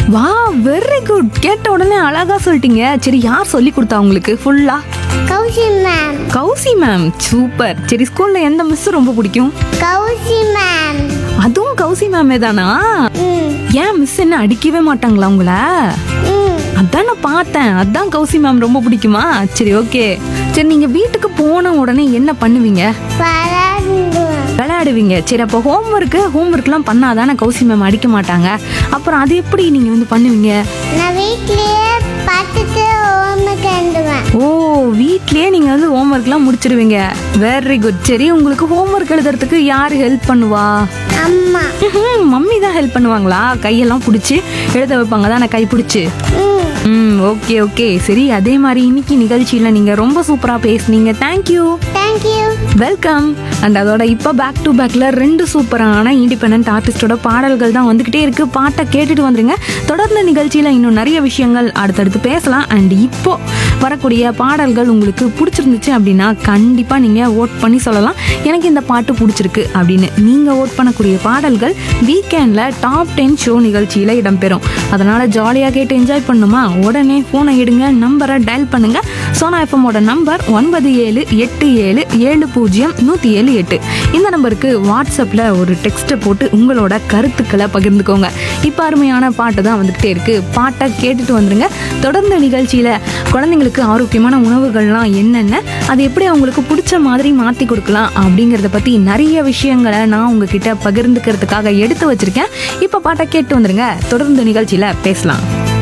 வா very good கேட்ட உடனே அழகா சொல்லிட்டீங்க சரி யார் சொல்லி கொடுத்தா உங்களுக்கு ஃபுல்லா Kousi ma'am Kousi ma'am super சரி ஸ்கூல்ல எந்த மிஸ் ரொம்ப பிடிக்கும் கௌசி மேம் அதுவும் கௌசி மேமே தானா ம் ஏன் மிஸ் என்ன அடிக்கவே மாட்டாங்களா உங்கள ம் அதான் நான் பார்த்தேன் அதான் கௌசி மேம் ரொம்ப பிடிக்குமா சரி ஓகே சரி நீங்க வீட்டுக்கு போன உடனே என்ன பண்ணுவீங்க பரந்துவேன் விளையாடுவீங்க சரி அப்போ ஹோம்ஒர்க்கு ஹோம்ஒர்க்லாம் பண்ணாதானே கௌசி மேம் அடிக்க மாட்டாங்க அப்புறம் அது எப்படி நீங்க வந்து பண்ணுவீங்க நான் வீட்லயே பார்த்துட்டு ஹோம்ஒர்க் எழுதுவேன் ஓ வீட்லயே நீங்க வந்து ஹோம்ஒர்க்லாம் முடிச்சிருவீங்க வெரி குட் சரி உங்களுக்கு ஹோம்ஒர்க் எழுதுறதுக்கு யார் ஹெல்ப் பண்ணுவா அம்மா ம்ஹும், மம்மி தான் ஹெல்ப் பண்ணுவாங்களா கையெல்லாம் பிடிச்சி எழுத வைப்பாங்க தானே கை பிடிச்சி ம் ம் ஓகே ஓகே சரி அதே மாதிரி இன்னைக்கு நிகழ்ச்சியில் நீங்கள் ரொம்ப சூப்பராக பேசுனீங்க தேங்க்யூ தேங்க்யூ வெல்கம் அண்ட் அதோட இப்போ பேக் டு பேக்கில் ரெண்டு சூப்பரான இண்டிபெண்ட் ஆர்டிஸ்டோட பாடல்கள் தான் வந்துக்கிட்டே இருக்கு பாட்டை கேட்டுட்டு வந்துருங்க தொடர்ந்து நிகழ்ச்சியில் இன்னும் நிறைய விஷயங்கள் அடுத்தடுத்து பேசலாம் அண்ட் இப்போ வரக்கூடிய பாடல்கள் உங்களுக்கு பிடிச்சிருந்துச்சு அப்படின்னா கண்டிப்பாக நீங்கள் ஓட் பண்ணி சொல்லலாம் எனக்கு இந்த பாட்டு பிடிச்சிருக்கு அப்படின்னு நீங்கள் ஓட் பண்ணக்கூடிய பாடல்கள் வீக்கெண்டில் டாப் டென் ஷோ நிகழ்ச்சியில் இடம்பெறும் அதனால் ஜாலியாக கேட்டு என்ஜாய் பண்ணுமா உடனே ஃபோனை எடுங்க நம்பரை டயல் பண்ணுங்க சோனா எஃப்எம்மோட நம்பர் ஒன்பது ஏழு எட்டு ஏழு ஏழு பூஜ்ஜியம் நூற்றி ஏழு எட்டு இந்த நம்பருக்கு வாட்ஸ்அப்பில் ஒரு டெக்ஸ்ட்டை போட்டு உங்களோட கருத்துக்களை பகிர்ந்துக்கோங்க இப்போ அருமையான பாட்டு தான் வந்துக்கிட்டே இருக்கு பாட்டை கேட்டுட்டு வந்துருங்க தொடர்ந்து நிகழ்ச்சியில் குழந்தைங்களுக்கு ஆரோக்கியமான உணவுகள்லாம் என்னென்ன அது எப்படி அவங்களுக்கு பிடிச்ச மாதிரி மாற்றி கொடுக்கலாம் அப்படிங்கிறத பற்றி நிறைய விஷயங்களை நான் உங்ககிட்ட பகிர்ந்துக்கிறதுக்காக எடுத்து வச்சிருக்கேன் இப்போ பாட்டை கேட்டு வந்துருங்க தொடர்ந்து நிகழ்ச்சியில் பேசலாம்